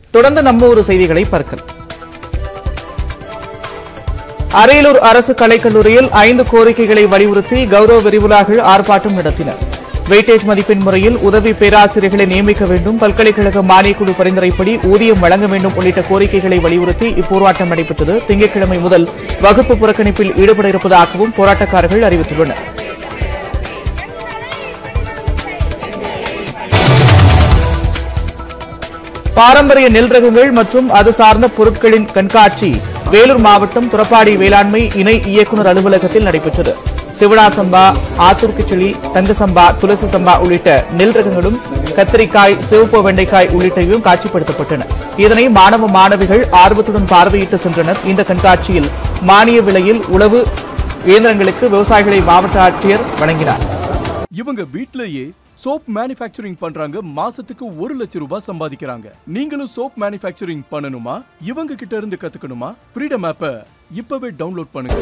தொடர்ந்து நம்ம ஒரு செய்திகளை பார்க்கலாம் அரியலூர் அரசு கலைக்கல்லூரியில் ஐந்து கோரிக்கைகளை வலியுறுத்தி கௌரவ விரிவுலாக்கள் ஆர்ப்பாட்டம் நடத்தினர் வெயிட்டேஜ் மதிப்பெண் முறையில் உதவி பேராசிரியர்களை நியமிக்க வேண்டும் பல்கலைக்கழக மானியக்குழு பரிந்துரைப்படி ஊதியம் வழங்க வேண்டும் உள்ளிட்ட கோரிக்கைகளை வலியுறுத்தி இப்போராட்டம் நடைபெற்றது திங்கட்கிழமை முதல் வகுப்பு புறக்கணிப்பில் ஈடுபட இருப்பதாகவும் போராட்டக்காரர்கள் அறிவித்துள்ளனர் பாரம்பரிய நெல் ரகங்கள் மற்றும் அது சார்ந்த பொருட்களின் கண்காட்சி வேலூர் மாவட்டம் துறப்பாடி வேளாண்மை இணை இயக்குநர் அலுவலகத்தில் நடைபெற்றது சிவனா சம்பா ஆத்தூர் கிச்சலி தங்க சம்பா துளசி சம்பா உள்ளிட்ட நெல் ரகங்களும் கத்திரிக்காய் சிவப்பு வெண்டைக்காய் உள்ளிட்டவையும் காட்சிப்படுத்தப்பட்டன இதனை மாணவ மாணவிகள் ஆர்வத்துடன் பார்வையிட்டு சென்றனர் இந்த கண்காட்சியில் மானிய விலையில் உழவு இயந்திரங்களுக்கு விவசாயிகளை மாவட்ட ஆட்சியர் வழங்கினார் இவங்க வீட்லயே சோப் மேனுஃபேக்சரிங் பண்றாங்க மாசத்துக்கு ஒரு லட்சம் ரூபாய் சம்பாதிக்கிறாங்க நீங்களும் சோப் மேனுஃபேக்சரிங் பண்ணணுமா இவங்க கிட்ட இருந்து கத்துக்கணுமா ஃப்ரீடம் ஆப்ப இப்பவே டவுன்லோட் பண்ணுங்க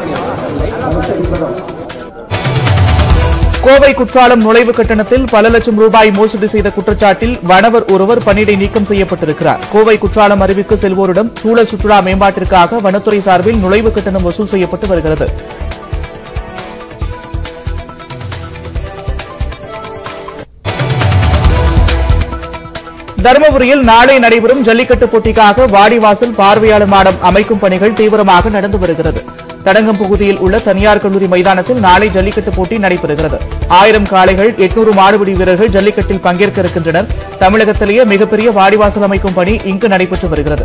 கோவை குற்றாலம் நுழைவு கட்டணத்தில் பல லட்சம் ரூபாய் மோசடி செய்த குற்றச்சாட்டில் வனவர் ஒருவர் பணியிடை நீக்கம் செய்யப்பட்டிருக்கிறார் கோவை குற்றாலம் அருவிக்கு செல்வோரிடம் சூழல் சுற்றுலா மேம்பாட்டிற்காக வனத்துறை சார்பில் நுழைவு கட்டணம் வசூல் செய்யப்பட்டு வருகிறது தருமபுரியில் நாளை நடைபெறும் ஜல்லிக்கட்டு போட்டிக்காக வாடிவாசல் பார்வையாளர் மாடம் அமைக்கும் பணிகள் தீவிரமாக நடந்து வருகிறது தடங்கம் பகுதியில் உள்ள தனியார் கல்லூரி மைதானத்தில் நாளை ஜல்லிக்கட்டு போட்டி நடைபெறுகிறது ஆயிரம் காளைகள் எட்நூறு மாடுபிடி வீரர்கள் ஜல்லிக்கட்டில் பங்கேற்க இருக்கின்றனர் தமிழகத்திலேயே மிகப்பெரிய வாடிவாசல் அமைக்கும் பணி இங்கு நடைபெற்று வருகிறது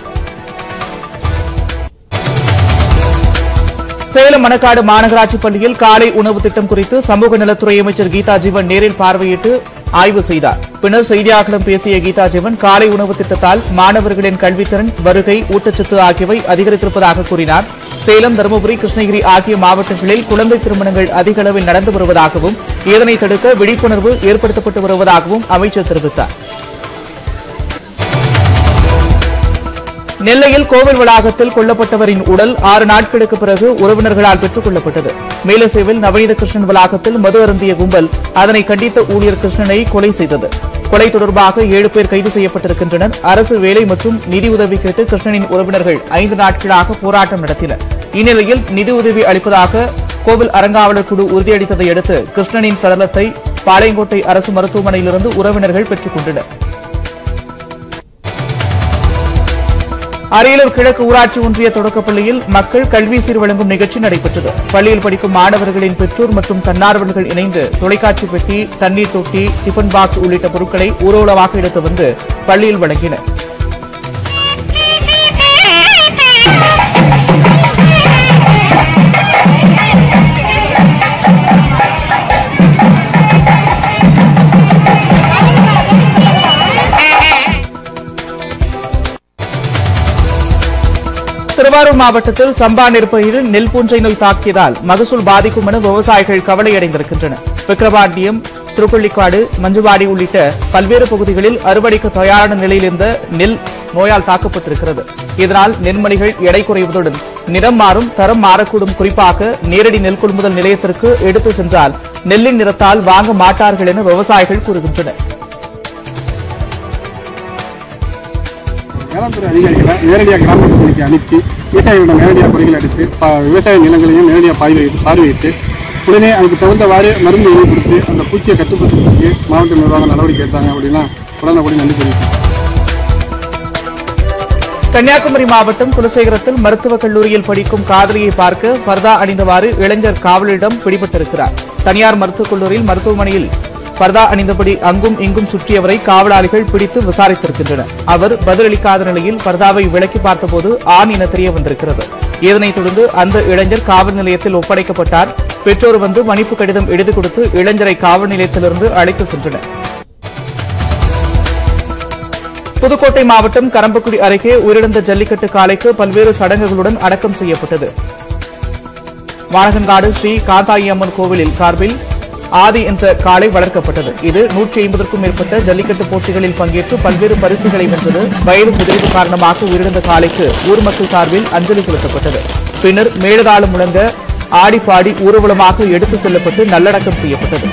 சேலம் மணக்காடு மாநகராட்சி பள்ளியில் காலை உணவு திட்டம் குறித்து சமூக நலத்துறை அமைச்சர் கீதா ஜீவன் நேரில் பார்வையிட்டு ஆய்வு செய்தார் பின்னர் செய்தியாளர்களிடம் பேசிய கீதா ஜீவன் காலை உணவு திட்டத்தால் மாணவர்களின் கல்வித்திறன் வருகை ஊட்டச்சத்து ஆகியவை அதிகரித்திருப்பதாக கூறினார் சேலம் தருமபுரி கிருஷ்ணகிரி ஆகிய மாவட்டங்களில் குழந்தை திருமணங்கள் அதிக அளவில் நடந்து வருவதாகவும் இதனை தடுக்க விழிப்புணர்வு ஏற்படுத்தப்பட்டு வருவதாகவும் அமைச்சர் தெரிவித்தார் நெல்லையில் கோவில் வளாகத்தில் கொல்லப்பட்டவரின் உடல் ஆறு நாட்களுக்கு பிறகு உறவினர்களால் பெற்றுக் கொள்ளப்பட்டது மேலசேவில் நவநீத கிருஷ்ணன் வளாகத்தில் மது அருந்திய கும்பல் அதனை கண்டித்த ஊழியர் கிருஷ்ணனை கொலை செய்தது கொலை தொடர்பாக ஏழு பேர் கைது செய்யப்பட்டிருக்கின்றனர் அரசு வேலை மற்றும் நிதி உதவி கேட்டு கிருஷ்ணனின் உறவினர்கள் ஐந்து நாட்களாக போராட்டம் நடத்தினர் இந்நிலையில் நிதி உதவி அளிப்பதாக கோவில் அறங்காவலர் குழு உறுதியளித்ததை அடுத்து கிருஷ்ணனின் சடலத்தை பாளையங்கோட்டை அரசு மருத்துவமனையிலிருந்து உறவினர்கள் பெற்றுக் கொண்டனர் அரியலூர் கிழக்கு ஊராட்சி ஒன்றிய தொடக்கப்பள்ளியில் மக்கள் கல்வி சீர் வழங்கும் நிகழ்ச்சி நடைபெற்றது பள்ளியில் படிக்கும் மாணவர்களின் பெற்றோர் மற்றும் தன்னார்வலர்கள் இணைந்து தொலைக்காட்சி பெட்டி தண்ணீர் தொட்டி டிபன் பாக்ஸ் உள்ளிட்ட பொருட்களை ஊர்வலமாக எடுத்து வந்து பள்ளியில் வழங்கினர் திருவாரூர் மாவட்டத்தில் சம்பா நெற்பயிரில் நெல் பூஞ்சை நோய் தாக்கியதால் மகசூல் பாதிக்கும் என விவசாயிகள் கவலையடைந்திருக்கின்றனர் விக்கிரவாண்டியம் திருப்பள்ளிக்காடு மஞ்சுவாடி உள்ளிட்ட பல்வேறு பகுதிகளில் அறுவடைக்கு தயாரான நிலையில் இருந்த நெல் நோயால் தாக்கப்பட்டிருக்கிறது இதனால் நெல்மணிகள் எடை குறைவதுடன் நிறம் மாறும் தரம் மாறக்கூடும் குறிப்பாக நேரடி நெல் கொள்முதல் நிலையத்திற்கு எடுத்து சென்றால் நெல்லின் நிறத்தால் வாங்க மாட்டார்கள் என விவசாயிகள் கூறுகின்றனர் வேளாண்துறை அதிகாரிகளை நேரடியாக கிராம பகுதிக்கு அனுப்பி விவசாயிகளிடம் நேரடியாக குறைகள் எடுத்து ப- விவசாய நிலங்களையும் நேரடியாக பார்வையிட்டு பார்வையிட்டு உடனே அதுக்கு தகுந்தவாறு மருந்து எழுதி கொடுத்து அந்த பூச்சியை கட்டுப்படுத்துறதுக்கு மாவட்ட நிர்வாகம் நடவடிக்கை எடுத்தாங்க அப்படின்னா உடனுக்குடன் நன்றி தெரிவிக்கிறேன் கன்னியாகுமரி மாவட்டம் குலசேகரத்தில் மருத்துவக் கல்லூரியில் படிக்கும் காதலியை பார்க்க பர்தா அணிந்தவாறு இளைஞர் காவலரிடம் பிடிபட்டிருக்கிறார் தனியார் மருத்துவக் கல்லூரியில் மருத்துவமனையில் பர்தா அணிந்தபடி அங்கும் இங்கும் சுற்றியவரை காவலாளிகள் பிடித்து விசாரித்திருக்கின்றனர் அவர் பதிலளிக்காத நிலையில் பர்தாவை விலக்கி பார்த்தபோது ஆண் என தெரிய வந்திருக்கிறது இதனைத் தொடர்ந்து அந்த இளைஞர் காவல் நிலையத்தில் ஒப்படைக்கப்பட்டார் பெற்றோர் வந்து மன்னிப்பு கடிதம் எழுதி கொடுத்து இளைஞரை காவல் நிலையத்திலிருந்து அழைத்து சென்றனர் புதுக்கோட்டை மாவட்டம் கரம்பக்குடி அருகே உயிரிழந்த ஜல்லிக்கட்டு காளைக்கு பல்வேறு சடங்குகளுடன் அடக்கம் செய்யப்பட்டது வானகன்காடு ஸ்ரீ காந்தாயி அம்மன் கோவிலில் சார்பில் ஆதி என்ற காளை வளர்க்கப்பட்டது இது நூற்றி ஐம்பதற்கும் மேற்பட்ட ஜல்லிக்கட்டு போட்டிகளில் பங்கேற்று பல்வேறு பரிசுகளை வென்றது வயது முதிர்வு காரணமாக உயிரிழந்த காளைக்கு ஊர் மக்கள் சார்பில் அஞ்சலி செலுத்தப்பட்டது பின்னர் மேலதாளம் முழங்க ஆடி பாடி ஊர்வலமாக எடுத்து செல்லப்பட்டு நல்லடக்கம் செய்யப்பட்டது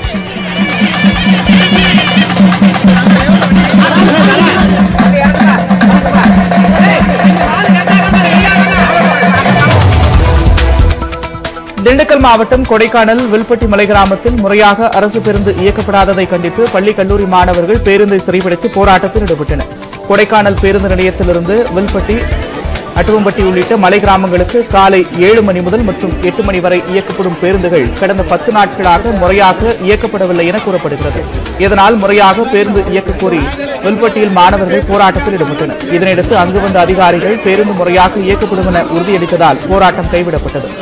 திண்டுக்கல் மாவட்டம் கொடைக்கானல் வில்பட்டி மலை கிராமத்தில் முறையாக அரசு பேருந்து இயக்கப்படாததை கண்டித்து பள்ளி கல்லூரி மாணவர்கள் பேருந்தை சிறைபிடித்து போராட்டத்தில் ஈடுபட்டனர் கொடைக்கானல் பேருந்து நிலையத்திலிருந்து வில்பட்டி அட்டுவம்பட்டி உள்ளிட்ட மலை கிராமங்களுக்கு காலை ஏழு மணி முதல் மற்றும் எட்டு மணி வரை இயக்கப்படும் பேருந்துகள் கடந்த பத்து நாட்களாக முறையாக இயக்கப்படவில்லை என கூறப்படுகிறது இதனால் முறையாக பேருந்து இயக்க கோரி வில்பட்டியில் மாணவர்கள் போராட்டத்தில் ஈடுபட்டனர் இதனையடுத்து அங்கு வந்த அதிகாரிகள் பேருந்து முறையாக இயக்கப்படும் என உறுதியளித்ததால் போராட்டம் கைவிடப்பட்டது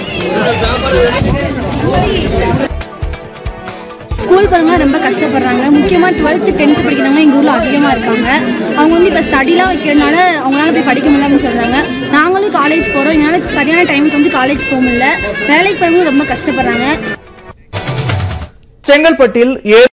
ஸ்கூல் பசங்க ரொம்ப கஷ்டப்படுறாங்க முக்கியமாக டுவெல்த்து டென்த்து படிக்கிறவங்க எங்கள் ஊரில் அதிகமாக இருக்காங்க அவங்க வந்து இப்போ ஸ்டடிலாம் வைக்கிறதுனால அவங்களால போய் படிக்க முடியலன்னு சொல்கிறாங்க நாங்களும் காலேஜ் போகிறோம் எங்களால் சரியான டைமுக்கு வந்து காலேஜ் போக முடியல வேலைக்கு போகிறவங்க ரொம்ப கஷ்டப்படுறாங்க செங்கல்பட்டில் ஏ